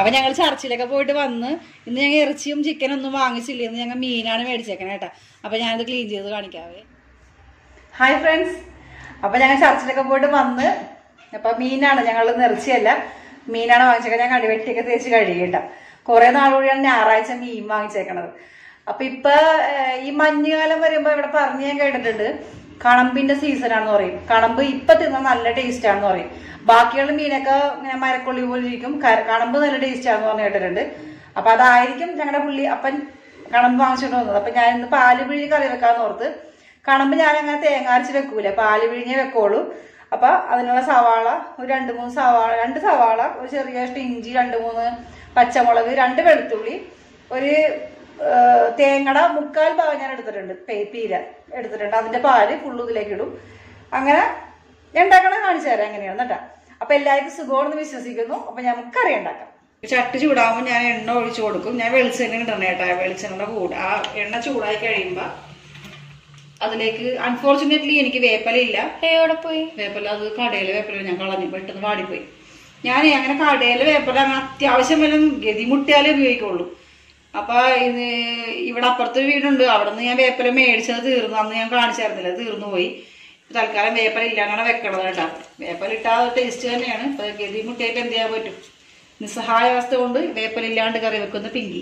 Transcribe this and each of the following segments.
അപ്പൊ ഞങ്ങൾ ചർച്ചിലൊക്കെ പോയിട്ട് വന്ന് ഇന്ന് ഞങ്ങൾ ഇറച്ചിയും ചിക്കനും ഒന്നും വാങ്ങിച്ചില്ല ഇന്ന് ഞങ്ങൾ മീനാണ് മേടിച്ചേക്കണേ കേട്ടാ അപ്പൊ ഞാനിത് ക്ലീൻ ചെയ്ത് കാണിക്കാവേ ഹായ് ഫ്രണ്ട്സ് അപ്പൊ ഞങ്ങൾ ചർച്ചിലൊക്കെ പോയിട്ട് വന്ന് അപ്പൊ മീനാണ് ഞങ്ങൾ ഇറച്ചിയല്ല മീനാണ് വാങ്ങിച്ചേക്കുന്നത് ഞാൻ കടിവെട്ടിയൊക്കെ തേച്ച് കഴുകിയിട്ട കുറെ നാളുകൂടിയാണ് ഞായറാഴ്ച മീൻ വാങ്ങിച്ചേക്കണത് അപ്പൊ ഇപ്പൊ ഏഹ്, ഈ മഞ്ഞുകാലം വരുമ്പോ ഇവിടെ പറഞ്ഞ് ഞാൻ കേട്ടിട്ടുണ്ട് കണമ്പിന്റെ സീസൺ ആണെന്ന് പറയും കണമ്പ് ഇപ്പൊ തിന്നാൽ നല്ല ടേസ്റ്റ് ആണെന്ന് പറയും ബാക്കിയുള്ള മീനൊക്കെ ഇങ്ങനെ മരക്കൊള്ളി പോലെ ഇരിക്കും ക- കണമ്പ് നല്ല ടേസ്റ്റ് ആണെന്ന് പറഞ്ഞ് കേട്ടിട്ടുണ്ട് അപ്പൊ അതായിരിക്കും ഞങ്ങളുടെ പുള്ളി അപ്പൻ കണമ്പ് വാങ്ങിച്ചിട്ട് വന്നത് അപ്പൊ ഞാൻ ഇന്ന് പാല് പിഴിഞ്ഞ് കറി വെക്കാന്ന് ഓർത്ത് കണമ്പ് ഞാൻ അങ്ങനെ തേങ്ങ അരച്ച് വെക്കൂല പാല് പിഴിഞ്ഞേ വെക്കോളൂ അപ്പൊ അതിനുള്ള സവാള ഒരു രണ്ട് മൂന്ന് സവാള രണ്ട് സവാള ഒരു ചെറിയ കഷ്ണം ഇഞ്ചി രണ്ട് മൂന്ന് പച്ചമുളക് രണ്ട് വെളുത്തുള്ളി ഒരു ആ, തേങ്ങയുടെ മുക്കാൽ ഭാഗം ഞാൻ എടുത്തിട്ടുണ്ട് പേ- പീര എടുത്തിട്ടുണ്ട് അതിന്റെ പാല് ഫുള്ള് ഇതിലേക്ക് ഇടും അങ്ങനെ ഞാൻ ഉണ്ടാക്കണ കാണിച്ചു തരാം എങ്ങനെയാണ് കേട്ടാ അപ്പൊ എല്ലാവർക്കും സുഖമാണെന്ന് വിശ്വസിക്കുന്നു അപ്പൊ നമുക്ക് കറി ഉണ്ടാക്കാം ചട്ടി ചൂടാകുമ്പോൾ ഞാൻ എണ്ണ ഒഴിച്ചു കൊടുക്കും ഞാൻ വെളിച്ചെണ്ണ ഇടണം കേട്ടാ വെളിച്ചെണ്ണയുടെ കൂടെ ആ എണ്ണ ചൂടായി കഴിയുമ്പോ അതിലേക്ക് അൺഫോർച്ചുനേറ്റ്ലി എനിക്ക് വേപ്പലയില്ല എവിടെ പോയി വേപ്പല അത് കടയിലെ വേപ്പല ഞാൻ കളഞ്ഞു പെട്ടെന്ന് വാടിപ്പോയി ഞാൻ അങ്ങനെ കടയിലെ വേപ്പല അങ്ങനെ അത്യാവശ്യം വല്ലതും ഗതിമുട്ടിയാലേ ഉപയോഗിക്കുള്ളൂ അപ്പൊ ഇത് ഇവിടെ അപ്പുറത്തൊരു വീടുണ്ട് അവിടെ നിന്ന് ഞാൻ വേപ്പല മേടിച്ചത് തീർന്നു അന്ന് ഞാൻ കാണിച്ചായിരുന്നില്ല തീർന്നു പോയി ഇപ്പൊ തൽക്കാലം വേപ്പല ഇല്ലാണ്ടാണ് വെക്കണത് കേട്ടാ വേപ്പല ഇട്ടാ ടേസ്റ്റ് തന്നെയാണ് ഇപ്പൊ ഗതിമുട്ടിയായിട്ട് എന്ത് ചെയ്യാൻ പറ്റും നിസ്സഹായാവസ്ഥ കൊണ്ട് വേപ്പല ഇല്ലാണ്ട് കറി വെക്കുന്ന പിങ്കി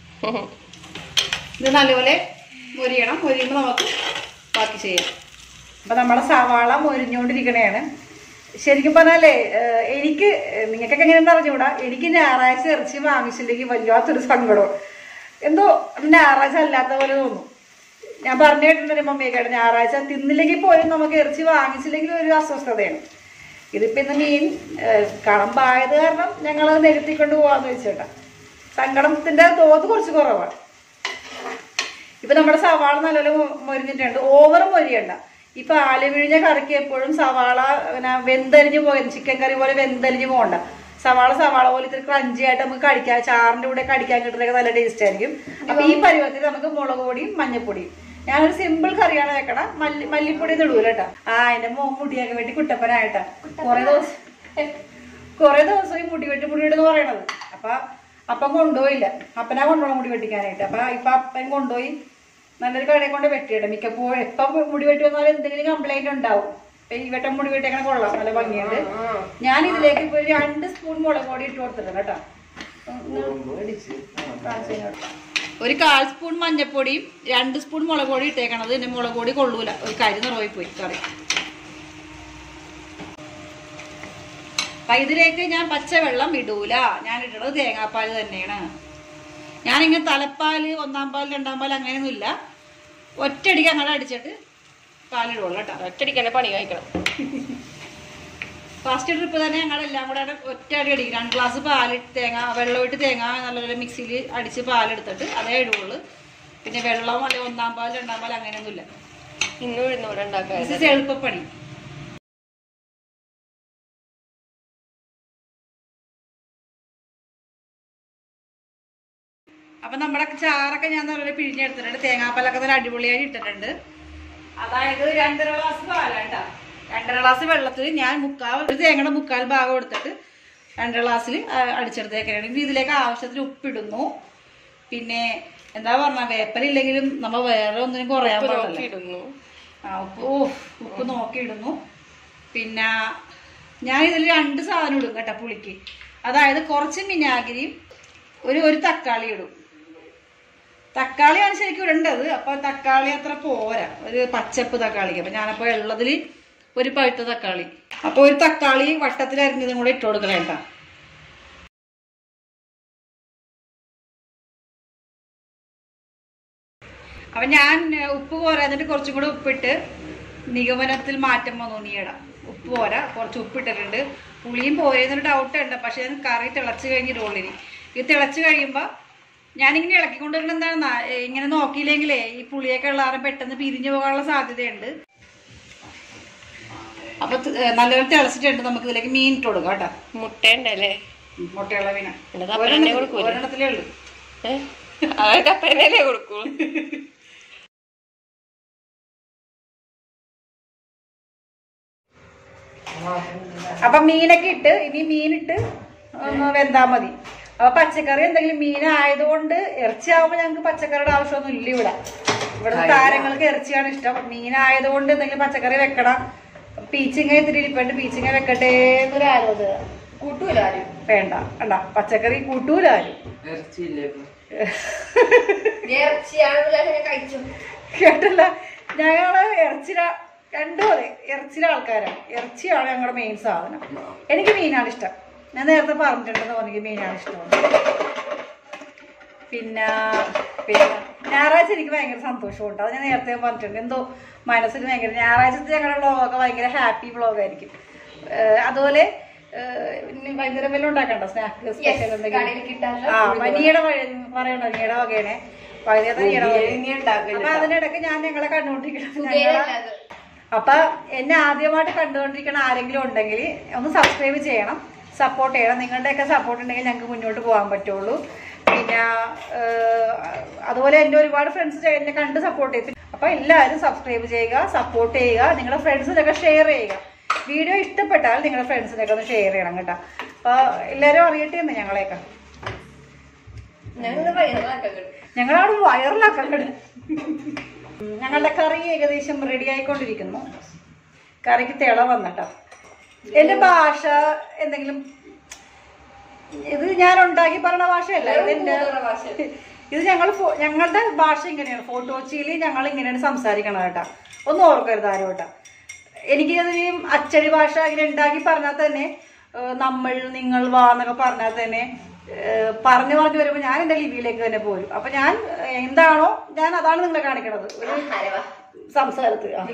ഇത് നല്ലപോലെ മൊരിയണം മൊരിയുമ്പോൾ നമുക്ക് ബാക്കി ചെയ്യാം അപ്പൊ നമ്മുടെ സവാള മൊരിഞ്ഞുകൊണ്ടിരിക്കണേണ് ശരിക്കും പറഞ്ഞാലേ ഏഹ്, എനിക്ക് നിങ്ങൾക്കൊക്കെ എങ്ങനെയാണെന്ന് അറിഞ്ഞൂടാ എനിക്ക് ഞായറാഴ്ച ഇറച്ചി വാങ്ങിച്ചില്ലെങ്കിൽ വല്ലാത്തൊരു സങ്കടം എന്തോ ഞായറാഴ്ച അല്ലാത്ത പോലെ തോന്നും ഞാൻ പറഞ്ഞു കേട്ടിട്ടുണ്ട് മമ്മിയൊക്കെ ഞായറാഴ്ച തിന്നില്ലെങ്കിൽ പോലും നമുക്ക് ഇറച്ചി വാങ്ങിച്ചില്ലെങ്കിൽ ഒരു അസ്വസ്ഥതയാണ് ഇതിപ്പോ ഇന്ന് മീൻ ഏഹ്, കളമ്പായത് കാരണം ഞങ്ങൾ നിരത്തിക്കൊണ്ട് പോവാന്ന് വെച്ചേട്ടാ സങ്കടത്തിന്റെ തോത് കുറച്ച് കുറവാണ് ഇപ്പൊ നമ്മുടെ സവാള നല്ലപോലെ മൊ- മൊരിഞ്ഞിട്ടുണ്ട് ഓവർ മൊരിയണ്ട ഇപ്പൊ ആലുവിഴിഞ്ഞ കറിക്ക് എപ്പോഴും സവാള പിന്നെ വെന്തരിഞ്ഞ് പോയ ചിക്കൻ കറി പോലെ വെന്തരിഞ്ഞ് പോകണ്ട സവാള സവാള പോലെ ഇത്തിരി ക്രഞ്ചി ആയിട്ട് നമുക്ക് കടിക്കാൻ ചാറിന്റെ കൂടെ കടിക്കാൻ കിട്ടുന്നതൊക്കെ നല്ല ടേസ്റ്റ് ആയിരിക്കും അപ്പൊ ഈ പരുവത്തിൽ നമുക്ക് മുളക് പൊടിയും മഞ്ഞപ്പൊടിയും ഞാനൊരു സിമ്പിൾ കറിയാണ് വെക്കണ മല്ലി മല്ലിപ്പൊടി ഒന്നും ഇടൂല കേട്ടാ ആ എന്റെ മോ മുടിയൊക്കെ വേണ്ടി കുട്ടപ്പനായിട്ടാ കുറെ ദിവസം കുറെ ദിവസം ഈ മുടി വെട്ടി മുടി വെട്ടെന്ന് പറയണത് അപ്പൊ അപ്പം കൊണ്ടുപോയില്ല അപ്പനാ കൊണ്ടുപോകണം മുടി വെട്ടിക്കാനായിട്ട് അപ്പൊ ഇപ്പൊ അപ്പൻ കൊണ്ടുപോയി നല്ലൊരു കടയെ കൊണ്ട് വെട്ടിയിട മിക്കപ്പോഴും എപ്പം മുടി വെട്ടി വന്നാലും എന്തെങ്കിലും കംപ്ലൈന്റ് ഉണ്ടാവും ഇപ്പൊ ഈ വട്ടം മുടി വെട്ടിയേക്കണ കൊള്ളാം നല്ല ഭംഗിയുണ്ട് ഞാൻ ഇതിലേക്ക് ഇപ്പൊ ഒരു രണ്ട് സ്പൂൺ മുളക് പൊടി ഇട്ട് കൊടുത്തിട്ടുണ്ട് കേട്ടോ ഒരു കാൽ സ്പൂൺ മഞ്ഞപ്പൊടിയും രണ്ട് സ്പൂൺ മുളക് പൊടി ഇട്ടേക്കണത് എന്റെ മുളക് പൊടി കൊള്ളൂല ഒരു കരി നിറവായി പോയി കറി അപ്പൊ ഇതിലേക്ക് ഞാൻ പച്ചവെള്ളം ഇടൂല ഞാൻ ഇടുന്നത് തേങ്ങാപ്പാൽ തന്നെയാണ് ഞാനിങ്ങനെ തലപ്പാല് ഒന്നാം പാൽ രണ്ടാം പാൽ അങ്ങനെയൊന്നുമില്ല ഒറ്റയടിക്ക് അങ്ങനെ അടിച്ചിട്ട് പാലിടുള്ളൂ കേട്ടോ ഒറ്റടിക്കന്നെ പണി കഴിക്കണം ഫസ്റ്റ് ട്രിപ്പ് തന്നെ ഞങ്ങളെല്ലാം കൂടെ ഒറ്റ അടി അടിക്കും രണ്ട് ഗ്ലാസ് പാല് തേങ്ങ വെള്ളമിട്ട് തേങ്ങ നല്ലപോലെ മിക്സിയിൽ അടിച്ച് പാലെടുത്തിട്ട് അതേ ഇടുള്ളൂ പിന്നെ വെള്ളം അല്ലെങ്കിൽ ഒന്നാം പാൽ രണ്ടാം പാൽ അങ്ങനെയൊന്നുമില്ല ഇന്ന് ഉഴുന്നൂടെ ഉണ്ടാക്കാൻ ദിസ് ഇസ് എളുപ്പപ്പണി അപ്പൊ നമ്മുടെ ചാറൊക്കെ ഞാൻ നല്ല പിഴിഞ്ഞെടുത്തിട്ടുണ്ട് തേങ്ങാപ്പാലൊക്കെ നല്ല അടിപൊളിയായി ഇട്ടിട്ടുണ്ട് അതായത് രണ്ടര ഗ്ലാസ് പാലാട്ടാ രണ്ടര ഗ്ലാസ് വെള്ളത്തിൽ ഞാൻ മുക്കാൽ ഒരു തേങ്ങയുടെ മുക്കാൽ ഭാഗം എടുത്തിട്ട് രണ്ടര ഗ്ലാസ്സിൽ അടിച്ചെടുത്തേക്കാണ് ഇനി ഇതിലേക്ക് ആവശ്യത്തിന് ഉപ്പിടുന്നു പിന്നെ എന്താ പറഞ്ഞ വേപ്പലില്ലെങ്കിലും നമ്മൾ വേറെ ഒന്നിനും കുറയാൻ പാടില്ല ഇടുന്നു ആ ഉപ്പ് ഓ ഉപ്പ് നോക്കിയിടുന്നു പിന്നെ ഞാൻ ഇതിൽ രണ്ട് സാധനം ഇടും കേട്ടോ പുളിക്ക് അതായത് കുറച്ച് വിനാഗിരിയും ഒരു ഒരു തക്കാളി ഇടും തക്കാളിയാണ് ശരിക്കും ഇടേണ്ടത് അപ്പൊ തക്കാളി അത്ര പോരാ ഒരു പച്ചപ്പ് തക്കാളിക്ക് അപ്പൊ ഞാനപ്പോ ഉള്ളതിൽ ഒരു പഴുത്ത തക്കാളി അപ്പൊ ഒരു തക്കാളി വട്ടത്തിൽ അരിഞ്ഞതും കൂടെ ഇട്ട് കൊടുക്കണം കേട്ടോ അപ്പൊ ഞാൻ ഏഹ്, ഉപ്പ് പോരാ എന്നിട്ട് കുറച്ചും കൂടെ ഉപ്പിട്ട് നിഗമനത്തിൽ മാറ്റം വന്നു നീടാം ഉപ്പ് പോരാ കുറച്ച് ഉപ്പിട്ടിട്ടുണ്ട് പുളിയും പോരെന്നൊരു ഡൗട്ട് ഉണ്ട് പക്ഷെ ഞാൻ കറി തിളച്ച് കഴിഞ്ഞിട്ടുള്ളിനി ഇത് തിളച്ച് കഴിയുമ്പോൾ ഞാനിങ്ങനെ ഇളക്കിക്കൊണ്ടിരിക്കണം എന്താണെന്നാ ഏഹ്, ഇങ്ങനെ നോക്കിയില്ലെങ്കിലേ ഈ പുളിയൊക്കെ ഉള്ള പെട്ടെന്ന് പിരിഞ്ഞു പോകാനുള്ള സാധ്യതയുണ്ട് അപ്പൊ ത- ഏഹ്, നല്ലപോലെ തിളച്ചിട്ടുണ്ട് നമുക്ക് ഇതിലേക്ക് മീൻ ഇട്ട് കൊടുക്കാം കേട്ടോ മുട്ടയുണ്ടല്ലേ മുട്ടയുള്ള മീന എന്നിട്ട് അപ്പഴന്നെ കൊടുക്കൂലേ? ഒരെണ്ണത്തിലേ ഉള്ളൂ ഏഹ് അതൊക്കെ അപ്പനല്ലേ കൊടുക്കൂ അപ്പൊ മീനൊക്കെ ഇട്ട് ഇനി മീനിട്ട് ഒന്ന് വെന്താ മതി അപ്പൊ പച്ചക്കറി എന്തെങ്കിലും മീനായതുകൊണ്ട് ഇറച്ചി ആവുമ്പോ ഞങ്ങൾക്ക് പച്ചക്കറിയുടെ ആവശ്യമൊന്നും ഇല്ല ഇവിടെ ഇവിടെ താരങ്ങൾക്ക് ഇറച്ചിയാണ് ഇഷ്ടം മീനായതുകൊണ്ട് എന്തെങ്കിലും പച്ചക്കറി വെക്കണം പീച്ചിങ്ങ ഇത്തിരി ഇരിപ്പുണ്ട് പീച്ചിങ്ങ വെക്കട്ടെ എന്നൊരു ആലോചന കൂട്ടൂല ആരും വേണ്ട വേണ്ട പച്ചക്കറി കൂട്ടൂല ആരും ഇറച്ചിയില്ലേ ഇപ്പൊ? ഇറച്ചിയാണെന്നില്ല കഴിച്ചു കേട്ടല്ല ഞങ്ങള് ഇറച്ചിര രണ്ടും അതെ ഇറച്ചിയുടെ ആൾക്കാരാണ് ഇറച്ചിയാണ് ഞങ്ങളുടെ മെയിൻ സാധനം എനിക്ക് മീനാണ് ഇഷ്ടം ഞാൻ നേരത്തെ പറഞ്ഞിട്ടുണ്ടെന്ന് എനിക്ക് മീനാണ് ഇഷ്ടം പിന്നെ പിന്നെ ഞായറാഴ്ച എനിക്ക് ഭയങ്കര സന്തോഷമുണ്ട് അത് ഞാൻ നേരത്തെ പറഞ്ഞിട്ടുണ്ട് എന്തോ മനസ്സിന് ഭയങ്കര ഞായറാഴ്ചത്തെ ഞങ്ങളുടെ വ്ളോഗൊക്കെ ഭയങ്കര ഹാപ്പി വ്ളോഗായിരിക്കും അതുപോലെ ഏഹ്, ഇനി വൈകുന്നേരം വല്ലതും ഉണ്ടാക്കണ്ട സ്നാക്ക് സ്പെഷ്യൽ കടയിൽ എന്തെങ്കിലും കിട്ടാനുള്ള ആ മനിയുടെ പറയണ്ട നീയുടെ വകയാണേ വൈകുന്നേരത്തെ നീയുടെ വകയാണ്. ബിരിയാണി ഉണ്ടാക്കില്ല അപ്പൊ അതിനിടയ്ക്ക് ഞാൻ ഞങ്ങളെ കണ്ടുകൊണ്ടിരിക്കണം സുഖേനല്ല ഞങ്ങളെ അത്. അപ്പൊ എന്നെ ആദ്യമായിട്ട് കണ്ടുകൊണ്ടിരിക്കുന്ന ആരെങ്കിലും ഉണ്ടെങ്കിൽ ഒന്ന് സബ്സ്ക്രൈബ് ചെയ്യണം സപ്പോർട്ട് ചെയ്യണം നിങ്ങളുടെയൊക്കെ സപ്പോർട്ട് ഉണ്ടെങ്കിൽ ഞങ്ങൾക്ക് മുന്നോട്ട് പോകാൻ പറ്റുള്ളൂ പിന്നെ ഏഹ്, അതുപോലെ എൻ്റെ ഒരുപാട് ഫ്രണ്ട്സ് എന്നെ കണ്ട് സപ്പോർട്ട് ചെയ്യും അപ്പൊ എല്ലാവരും സബ്സ്ക്രൈബ് ചെയ്യുക സപ്പോർട്ട് ചെയ്യുക നിങ്ങളുടെ ഫ്രണ്ട്സിനൊക്കെ ഷെയർ ചെയ്യുക വീഡിയോ ഇഷ്ടപ്പെട്ടാൽ നിങ്ങളുടെ ഫ്രണ്ട്സിനൊക്കെ ഒന്ന് ഷെയർ ചെയ്യണം കേട്ടോ അപ്പൊ എല്ലാവരും അറിയട്ടെ എന്ന് ഞങ്ങളെയൊക്കെ ഞങ്ങള് വൈകുന്നേരം കിട്ടും ഞങ്ങളവിടെ വയറിലാക്കാൻ കിടക്കും ഞങ്ങളുടെ കറി ഏകദേശം റെഡി ആയിക്കൊണ്ടിരിക്കുന്നു കറിക്ക് തിള വന്നിട്ടോ എന്റെ ഭാഷ എന്തെങ്കിലും ഇത് ഞാൻ ഉണ്ടാക്കി പറഞ്ഞ ഭാഷയല്ല ഇതെന്റെ ഭാഷ ഇത് ഞങ്ങൾ ഞങ്ങളുടെ ഭാഷ ഇങ്ങനെയാണ് ഫോട്ടോച്ചിയിൽ ഞങ്ങൾ ഇങ്ങനെയാണ് സംസാരിക്കണത് കേട്ടാ ഒന്നും ഓർക്കരുത് ആരും കേട്ടാ എനിക്ക് അത് ഈ അച്ചടി ഭാഷ ഇങ്ങനെ ഉണ്ടാക്കി പറഞ്ഞാൽ തന്നെ ഏഹ്, നമ്മൾ നിങ്ങൾ വാ എന്നൊക്കെ പറഞ്ഞാൽ തന്നെ ഏഹ്, പറഞ്ഞു പറഞ്ഞു വരുമ്പോൾ ഞാൻ എൻ്റെ ലിപിയിലേക്ക് തന്നെ പോരും അപ്പൊ ഞാൻ ഏഹ്, എന്താണോ ഞാൻ അതാണ് നിങ്ങളെ കാണിക്കണത് ഒരു സംസാരത്തിൽ ആ.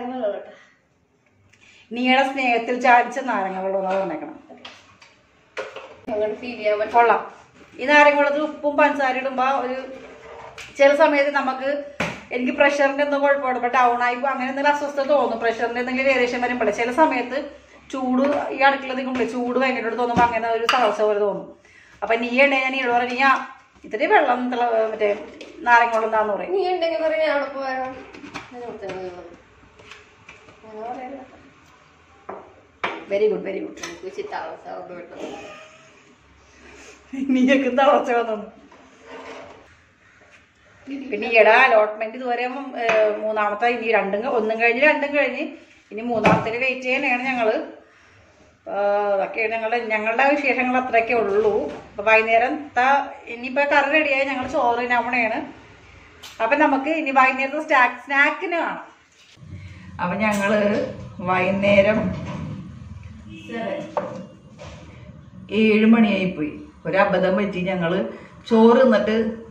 നീയുടെ സ്നേഹത്തിൽ ചാടിച്ച നാരങ്ങ വെള്ളം എന്നാ പറഞ്ഞേക്കണം അങ്ങോട്ട് ഫീൽ ചെയ്യാൻ പറ്റും കൊള്ളാം ഈ നാരങ്ങ വെള്ളത്തിൽ ഉപ്പും പഞ്ചസാര ഇടുമ്പോ ഒരു ചില സമയത്ത് നമുക്ക് എനിക്ക് പ്രഷറിന്റെ എന്തോ കുഴപ്പമാണ് ഇപ്പൊ ഡൗൺ ആയി പോ- അങ്ങനെ എന്തെങ്കിലും അസ്വസ്ഥത തോന്നും പ്രഷറിന്റെ എന്തെങ്കിലും വേരിയേഷൻ വരുമ്പോഴേ ചില സമയത്ത് ചൂട് ഈ അടുക്കള നിൽക്കുമ്പോഴേ ചൂട് ഭയങ്കരമായിട്ട് തോന്നുമ്പോൾ അങ്ങനെ ഒരു തളർച്ച പോലെ തോന്നും അപ്പൊ നീ ഉണ്ടെങ്കിൽ ഞാൻ നീട് പറഞ്ഞു നീ ഇത്തിരി വെള്ളം തിള- മറ്റേ നാരങ്ങ വെള്ളം എന്താന്ന് പറയും നീ ഉണ്ടെങ്കിൽ പറഞ്ഞ ഞാൻ അവിടെ പോയാലോ ഞാൻ ഇവിടെ തന്നെ നിന്നോളാം. അങ്ങനെ പറയാലോ. വെരി ഗുഡ് വെരി ഗുഡ് എനിക്ക് ഇച്ചിരി താമസം അവിടെ വിട്ടു നീയൊക്കെ തളർച്ച വന്നു പിന്നെ ഈയിടെ അലോട്ട്മെന്റ് ഇതുവരെ ഉം, ഏഹ്, മൂന്നാമത്തെ ഇനി രണ്ടും ക- ഒന്നും കഴിഞ്ഞ് രണ്ടും കഴിഞ്ഞ് ഇനി മൂന്നാമത്തേന് വെയിറ്റ് ചെയ്യാനാണ് ഞങ്ങള് ആഹ്, അതൊക്കെയാണ് ഞങ്ങളുടെ ഞങ്ങളുടെ വിശേഷങ്ങൾ അത്രയൊക്കെ ഉള്ളൂ അപ്പൊ വൈകുന്നേരം ഇനിയിപ്പോ കറി റെഡിയായി ഞങ്ങൾ ചോറ് നവണയാണ് അപ്പൊ നമുക്ക് ഇനി വൈകുന്നേരത്തെ സ്നാക്ക് സ്നാക്കിന് കാണാം അപ്പൊ ഞങ്ങള് വൈകുന്നേരം ഏഴ് മണിയായി പോയി ഒരു അബദ്ധം പറ്റി ഞങ്ങള് ചോറ് തിന്നിട്ട്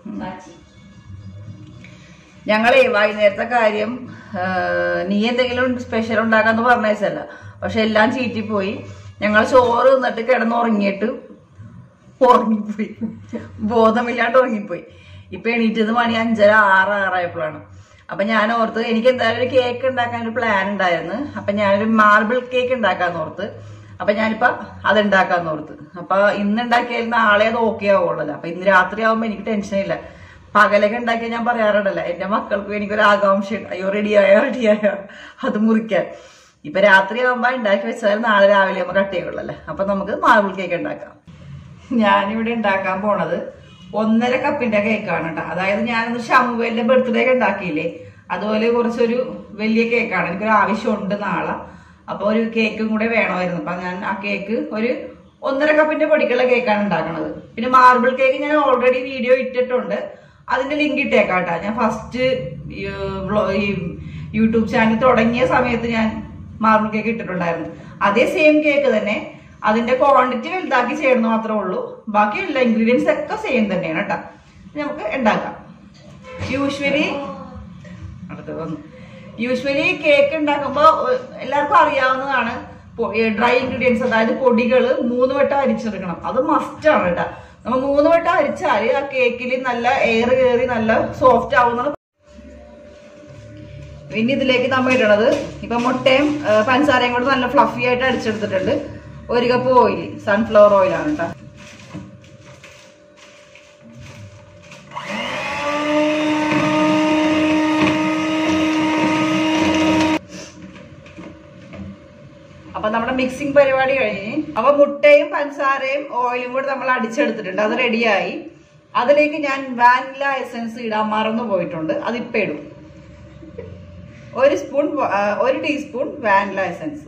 ഞങ്ങളെ വൈകുന്നേരത്തെ കാര്യം ആ, നീ എന്തെങ്കിലും സ്പെഷ്യൽ ഉണ്ടാക്കാന്ന് പറഞ്ഞ വെച്ചല്ല പക്ഷെ എല്ലാം ചീറ്റിപ്പോയി ഞങ്ങൾ ചോറ് തിന്നിട്ട് കിടന്നുറങ്ങിയിട്ട് ഉറങ്ങിപ്പോയി ബോധമില്ലാണ്ട് ഉറങ്ങിപ്പോയി ഇപ്പൊ എണീറ്റത് മണി അഞ്ചര ആറ് ആറായപ്പോഴാണ് അപ്പൊ ഞാൻ ഓർത്ത് എനിക്ക് എന്തായാലും ഒരു കേക്ക് ഉണ്ടാക്കാൻ ഒരു പ്ലാൻ ഉണ്ടായിരുന്നു അപ്പൊ ഞാനൊരു മാർബിൾ കേക്ക് ഉണ്ടാക്കാന്ന് ഓർത്ത് അപ്പൊ ഞാനിപ്പോ അത് ഉണ്ടാക്കാന്ന് ഓർത്ത് അപ്പൊ ഇന്ന് ഉണ്ടാക്കിയാൽ നാളെ അത് ഓക്കെ ആവുള്ളൂ അപ്പൊ ഇന്ന് രാത്രി ആവുമ്പോ എനിക്ക് ടെൻഷനില്ല പകലൊക്കെ ഉണ്ടാക്കിയാൽ ഞാൻ പറയാറുണ്ടല്ലോ എന്റെ മക്കൾക്കും എനിക്കൊരു ആകാംക്ഷയുണ്ട് അയ്യോ റെഡിയായോ റെഡിയായോ അത് മുറിക്കാൻ ഇപ്പൊ രാത്രി ആവുമ്പോ ഉണ്ടാക്കി വെച്ചാൽ നാളെ രാവിലെ ആവുമ്പോ കട്ട് ചെയ്യുള്ളല്ലേ അപ്പൊ നമുക്ക് മാർബിൾ കേക്ക് ഉണ്ടാക്കാം ഞാനിവിടെ ഉണ്ടാക്കാൻ പോണത് ഒന്നര കപ്പിന്റെ കേക്കാണ് കേട്ടോ അതായത് ഞാനൊന്ന് ഷമുവേലിന്റെ ബർത്ത്ഡേ ഒക്കെ ഉണ്ടാക്കിയില്ലേ അതുപോലെ കുറച്ചൊരു വലിയ കേക്കാണ് എനിക്കൊരു ആവശ്യമുണ്ട് നാളെ അപ്പൊ ഒരു കേക്കും കൂടെ വേണമായിരുന്നു അപ്പൊ ഞാൻ ആ കേക്ക് ഒരു ഒന്നര കപ്പിന്റെ പൊടിക്കുള്ള കേക്കാണ് ഉണ്ടാക്കണത് പിന്നെ മാർബിൾ കേക്ക് ഞാൻ ഓൾറെഡി വീഡിയോ ഇട്ടിട്ടുണ്ട് അതിന്റെ ലിങ്ക് ഇട്ടേക്കാം കേട്ടോ ഞാൻ ഫസ്റ്റ് ഈ യൂട്യൂബ് ചാനൽ തുടങ്ങിയ സമയത്ത് ഞാൻ മാർബിൾ കേക്ക് ഇട്ടിട്ടുണ്ടായിരുന്നു അതേ സെയിം കേക്ക് തന്നെ അതിന്റെ ക്വാണ്ടിറ്റി വലുതാക്കി ചെയ്യണമെന്ന് മാത്രമേ ഉള്ളൂ ബാക്കി എല്ലാ ഇൻഗ്രീഡിയൻസ് ഒക്കെ സെയിം തന്നെയാണ് കേട്ടോ നമുക്ക് ഉണ്ടാക്കാം യൂഷ്വലി അടുത്ത് വന്നു യൂഷ്വലി കേക്ക് ഉണ്ടാക്കുമ്പോൾ എല്ലാവർക്കും അറിയാവുന്നതാണ് ഡ്രൈ ഇൻഗ്രീഡിയൻസ് അതായത് പൊടികൾ മൂന്ന് വട്ടം അരിച്ചെടുക്കണം അത് മസ്റ്റ് ആണ് കേട്ടോ നമ്മൾ മൂന്ന് വട്ടം അരിച്ചാൽ ആ കേക്കിൽ നല്ല എയർ കയറി നല്ല സോഫ്റ്റ് ആവുന്നത് പിന്നെ ഇതിലേക്ക് നമ്മൾ ഇടണത് ഇപ്പൊ മുട്ടയും ആ, പഞ്ചസാരയും കൂടെ നല്ല ഫ്ലഫി ആയിട്ട് അടിച്ചെടുത്തിട്ടുണ്ട് ഒരു കപ്പ് ഓയിൽ സൺഫ്ലവർ ഓയിലാണ് കേട്ടോ അപ്പൊ നമ്മുടെ മിക്സിംഗ് പരിപാടി കഴിഞ്ഞ് അപ്പൊ മുട്ടയും പഞ്ചസാരയും ഓയിലും കൂടി നമ്മൾ അടിച്ചെടുത്തിട്ടുണ്ട് അത് റെഡിയായി അതിലേക്ക് ഞാൻ വാനില എസൻസ് ഇടാൻ മറന്നു പോയിട്ടുണ്ട് അതിപ്പോ ഇടും ഒരു സ്പൂൺ വ- ആ, ഒരു ടീസ്പൂൺ വാനില എസൻസ്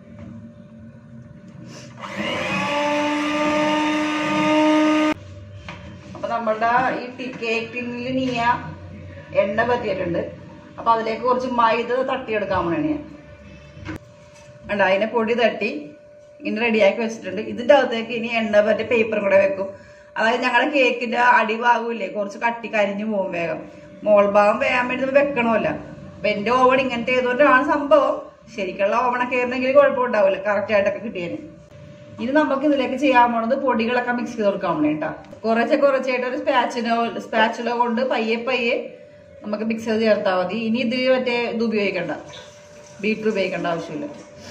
അപ്പൊ നമ്മളുടെ ഈ ടി- കേക്ക് ടിന്നിൽ നീയ എണ്ണ പറ്റിയിട്ടുണ്ട് അപ്പൊ അതിലേക്ക് കുറച്ച് മൈദ തട്ടിയെടുക്കാൻ വേണേ ഞാൻ ഉണ്ട് അതിനെ പൊടി തട്ടി ഇങ്ങനെ റെഡിയാക്കി വെച്ചിട്ടുണ്ട് ഇതിന്റെ അകത്തേക്ക് ഇനി എണ്ണ പറ്റിയ പേപ്പറും കൂടെ വെക്കും അതായത് ഞങ്ങളുടെ കേക്കിന്റെ അടിഭാഗമില്ലേ കുറച്ച് കട്ടി കരിഞ്ഞു പോകും വേഗം മോൾ ഭാഗം വേഗം വേണ്ടി നമ്മൾ വെക്കണമല്ല അപ്പൊ എന്റെ ഓവൺ ഇങ്ങനത്തെ ഏതുകൊണ്ടാണ് സംഭവം ശരിക്കുള്ള ഓവണൊക്കെ ആയിരുന്നെങ്കിൽ കുഴപ്പമുണ്ടാവില്ല കറക്റ്റ് ആയിട്ടൊക്കെ കിട്ടിയേനെ ഇനി നമുക്ക് ഇതിലേക്ക് ചെയ്യാൻ പോണത് പൊടികളൊക്കെ മിക്സ് ചെയ്ത് കൊടുക്കാൻ വേണ്ടി കേട്ടോ കുറച്ച് കുറച്ചായിട്ട് ഒരു സ്പാച്ചിലോ സ്പാച്ചിലോ കൊണ്ട് പയ്യെ പയ്യെ നമുക്ക് മിക്സ് ചെയ്ത് ചേർത്താൽ മതി ഇനി ഇത് മറ്റേ ഇത് ഉപയോഗിക്കണ്ട ബീറ്റർ ഉപയോഗിക്കേണ്ട ആവശ്യമില്ല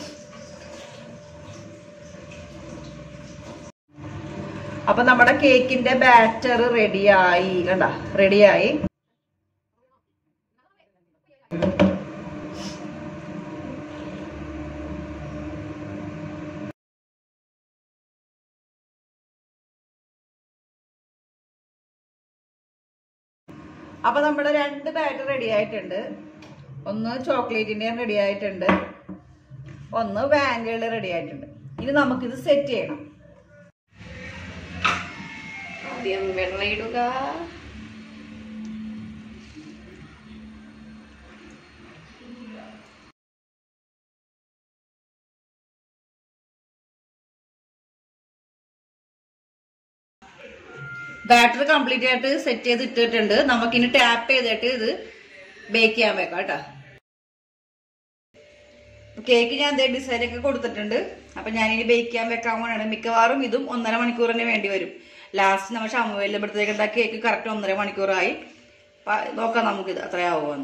അപ്പൊ നമ്മുടെ കേക്കിന്റെ ബാറ്റർ റെഡിയായി കണ്ട റെഡിയായി അപ്പൊ നമ്മുടെ രണ്ട് ബാറ്റർ റെഡി ആയിട്ടുണ്ട് ഒന്ന് ചോക്ലേറ്റിന്റെയും റെഡി ആയിട്ടുണ്ട് ഒന്ന് വാനിലയുടെ റെഡി ആയിട്ടുണ്ട് ഇനി നമുക്കിത് സെറ്റ് ചെയ്യണം ആദ്യം വെള്ളം ഇടുക ബാറ്റർ കംപ്ലീറ്റ് ആയിട്ട് സെറ്റ് ചെയ്ത് ഇട്ടിട്ടുണ്ട് നമുക്കിനി ടാപ്പ് ചെയ്തിട്ട് ഇത് ബേക്ക് ചെയ്യാൻ വെക്കാം കേട്ടോ കേക്ക് ഞാൻ അതേ ഡിസൈൻ ഒക്കെ കൊടുത്തിട്ടുണ്ട് അപ്പൊ ഞാനിനി ബേക്ക് ചെയ്യാൻ വെക്കാൻ പോകണാണ് മിക്കവാറും ഇതും ഒന്നര മണിക്കൂർ തന്നെ വേണ്ടി വരും ലാസ്റ്റ് നമ്മൾ ഷമുവേലിന്റെ അടുത്തേക്ക് ഉണ്ടാ കേക്ക് കറക്റ്റ് ഒന്നര മണിക്കൂറായി അപ്പൊ നോക്കാം നമുക്കിത് അത്രയാവുമെന്ന്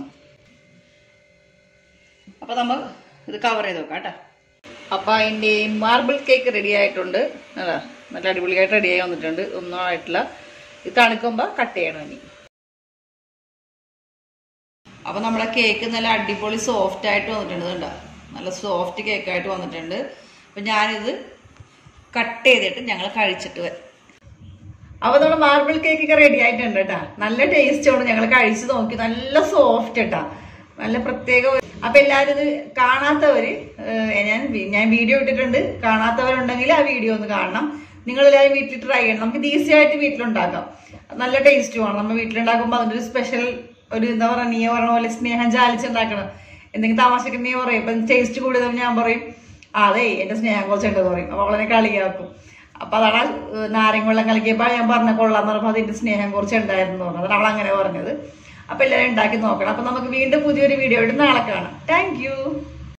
അപ്പൊ നമ്മൾ ഇത് കവർ ചെയ്ത് നോക്കാം കേട്ടോ അപ്പൊ അതിന്റെ മാർബിൾ കേക്ക് റെഡി ആയിട്ടുണ്ട് അതാ നല്ല അടിപൊളിയായിട്ട് റെഡി ആയി വന്നിട്ടുണ്ട് ഒന്നും ആയിട്ടില്ല ഇത് തണുക്കുമ്പോ കട്ട് ചെയ്യണം ഇനി അപ്പൊ നമ്മുടെ കേക്ക് നല്ല അടിപൊളി സോഫ്റ്റ് ആയിട്ട് വന്നിട്ടുണ്ട് കണ്ടോ നല്ല സോഫ്റ്റ് കേക്കായിട്ട് വന്നിട്ടുണ്ട് അപ്പൊ ഞാനിത് കട്ട് ചെയ്തിട്ട് ഞങ്ങൾ കഴിച്ചിട്ട് വരാം അപ്പൊ നമ്മുടെ മാർബിൾ കേക്ക് ഒക്കെ റെഡി ആയിട്ടുണ്ട് കേട്ടാ നല്ല ടേസ്റ്റ് ആണ് ഞങ്ങൾ കഴിച്ചു നോക്കി നല്ല സോഫ്റ്റ് കേട്ടാ നല്ല പ്രത്യേക ഒരു- അപ്പൊ എല്ലാരും ഇത് കാണാത്തവര് ഏഹ്, ഞാൻ വി- ഞാൻ വീഡിയോ ഇട്ടിട്ടുണ്ട് കാണാത്തവരുണ്ടെങ്കിൽ ആ വീഡിയോ ഒന്ന് കാണണം നിങ്ങൾ എല്ലാവരും വീട്ടിൽ ട്രൈ ചെയ്യണം നമുക്ക് ഇത് ഈസി ആയിട്ട് വീട്ടിലുണ്ടാക്കാം നല്ല ടേസ്റ്റുമാണ് നമ്മൾ വീട്ടിലുണ്ടാക്കുമ്പോൾ അതിന്റെ ഒരു സ്പെഷ്യൽ ഒരു എന്താ പറയുക നീ പറഞ്ഞ പോലെ സ്നേഹം ചാലിച്ചുണ്ടാക്കണം എന്തെങ്കിലും താമസിക്കുന്ന നീ പറയും ഇപ്പൊ ടേസ്റ്റ് കൂടുതൽ ഞാൻ പറയും "ആ, അതെ എന്റെ സ്നേഹം കുറച്ചുണ്ടെന്ന് പറയും അപ്പൊ അവളെ കളിയാക്കും അപ്പൊ അതാണ് ഏഹ് നാരങ്ങ വെള്ളം കലക്കിയപ്പോ ഞാൻ പറഞ്ഞ കൊള്ളാന്ന് പറഞ്ഞപ്പോ അതിന്റെ സ്നേഹം കുറച്ച് ഉണ്ടായിരുന്നു പറഞ്ഞു അതാണ് അവൾ അങ്ങനെ പറഞ്ഞത് അപ്പൊ എല്ലാവരും ഉണ്ടാക്കി നോക്കണം അപ്പൊ നമുക്ക് വീണ്ടും പുതിയൊരു വീഡിയോ ആയിട്ട് നാളെ കാണാം താങ്ക്